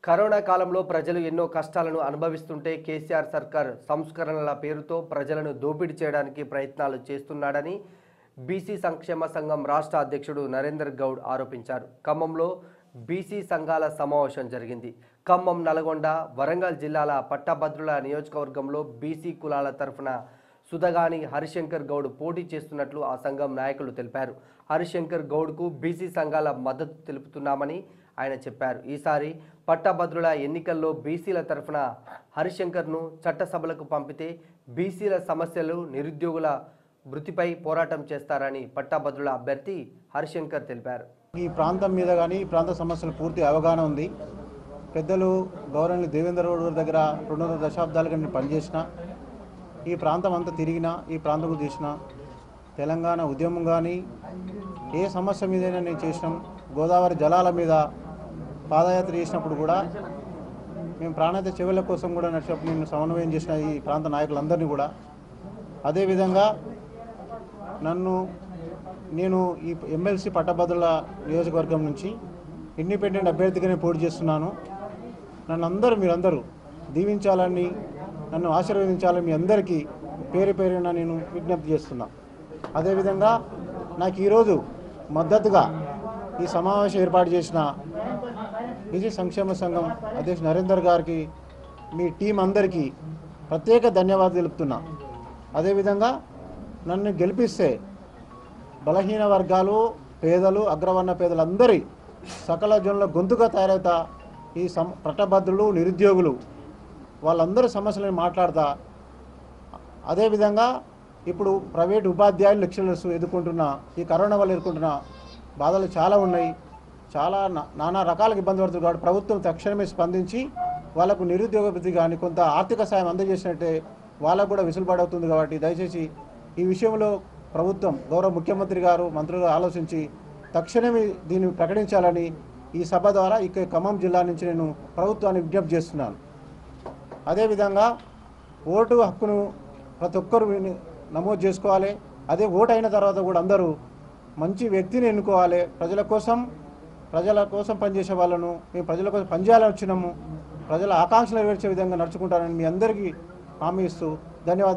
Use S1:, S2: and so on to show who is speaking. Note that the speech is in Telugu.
S1: కరోనా కాలంలో ప్రజలు ఎన్నో కష్టాలను అనుభవిస్తుంటే కేసీఆర్ సర్కార్ సంస్కరణల పేరుతో ప్రజలను దోపిడీ చేయడానికి ప్రయత్నాలు చేస్తున్నాడని బీసీ సంక్షేమ సంఘం రాష్ట్ర అధ్యక్షుడు నరేందర్ గౌడ్ ఆరోపించారు ఖమ్మంలో బీసీ సంఘాల సమావేశం జరిగింది ఖమ్మం నల్గొండ వరంగల్ జిల్లాల పట్టభద్రుల నియోజకవర్గంలో బీసీ కులాల తరఫున సుధగాని హరిశంకర్ గౌడ్ పోటీ చేస్తున్నట్లు ఆ సంఘం నాయకులు తెలిపారు హరిశంకర్ గౌడ్కు బీసీ సంఘాల మద్దతు తెలుపుతున్నామని ఆయన చెప్పారు ఈసారి పట్టభద్రుల ఎన్నికల్లో బీసీల తరఫున హరిశంకర్ను చట్టసభలకు పంపితే బీసీల సమస్యలు నిరుద్యోగుల వృత్తిపై పోరాటం చేస్తారని పట్టభద్రుల అభ్యర్థి హరిశంకర్ తెలిపారు
S2: ఈ ప్రాంతం మీద కానీ ఈ ప్రాంత సమస్యల పూర్తి అవగాహన ఉంది పెద్దలు గౌరవనీయులు దేవేంద్ర గౌడ్ గారి దగ్గర రెండున్నర దశాబ్దాలుగా నేను పనిచేసిన ఈ ప్రాంతం అంతా తిరిగిన ఈ ప్రాంతం చేసిన తెలంగాణ ఉద్యమం కానీ ఏ సమస్య మీదైనా నేను చేసినాం గోదావరి జలాల మీద పాదయాత్ర చేసినప్పుడు కూడా మేము ప్రాణాత చెవుల కోసం కూడా నడిచినప్పుడు నేను సమన్వయం చేసిన ఈ ప్రాంత నాయకులందరినీ కూడా అదేవిధంగా నన్ను నేను ఈ ఎమ్మెల్సీ పట్టభద్రుల నియోజకవర్గం నుంచి ఇండిపెండెంట్ అభ్యర్థిగా నేను పోటీ చేస్తున్నాను నన్ను అందరూ మీరందరూ దీవించాలని నన్ను ఆశీర్వదించాలని మీ అందరికీ పేరు పేరున నేను విజ్ఞప్తి చేస్తున్నా అదేవిధంగా నాకు ఈరోజు మద్దతుగా ఈ సమావేశం ఏర్పాటు చేసిన బీసీ సంక్షేమ సంఘం అధ్యక్షుడు నరేందర్ గారికి మీ టీం అందరికీ ప్రత్యేక ధన్యవాదాలు తెలుపుతున్నా అదేవిధంగా నన్ను గెలిపిస్తే బలహీన వర్గాలు పేదలు అగ్రవర్ణ పేదలందరి సకల జనుల గొంతుగా తయారవుతా ఈ సమ పట్టభద్రులు నిరుద్యోగులు వాళ్ళందరి సమస్యలను మాట్లాడతా అదేవిధంగా ఇప్పుడు ప్రైవేట్ ఉపాధ్యాయులు లెక్చరర్స్ ఎదుర్కొంటున్న ఈ కరోనా వల్ల ఎదుర్కొంటున్న బాధలు చాలా ఉన్నాయి చాలా నా- నానా రకాలకు ఇబ్బంది పడుతుంది కాబట్టి ప్రభుత్వం తక్షణమే స్పందించి వాళ్ళకు నిరుద్యోగ వృద్ధి కానీ కొంత ఆర్థిక సాయం అందజేసినట్టే వాళ్ళకు కూడా విసులుబాటు కాబట్టి దయచేసి ఈ విషయంలో ప్రభుత్వం గౌరవ ముఖ్యమంత్రి గారు మంత్రులు ఆలోచించి తక్షణమే దీన్ని ప్రకటించాలని ఈ సభ ద్వారా ఇక ఖమ్మం జిల్లా నుంచి నేను ప్రభుత్వాన్ని విజ్ఞప్తి చేస్తున్నాను అదేవిధంగా ఓటు హక్కును ప్రతి ఒక్కరు విని- నమోదు చేసుకోవాలి అదే ఓటు అయిన తర్వాత కూడా అందరూ మంచి వ్యక్తిని ఎన్నుకోవాలి ప్రజల కోసం ప్రజల కోసం పనిచేసే వాళ్ళను మేము ప్రజల కోసం పనిచేయాలని వచ్చినాము ప్రజల ఆకాంక్షలు నెరవేర్చే విధంగా నడుచుకుంటారని మీ అందరికీ హామీ ఇస్తూ ధన్యవాదాలు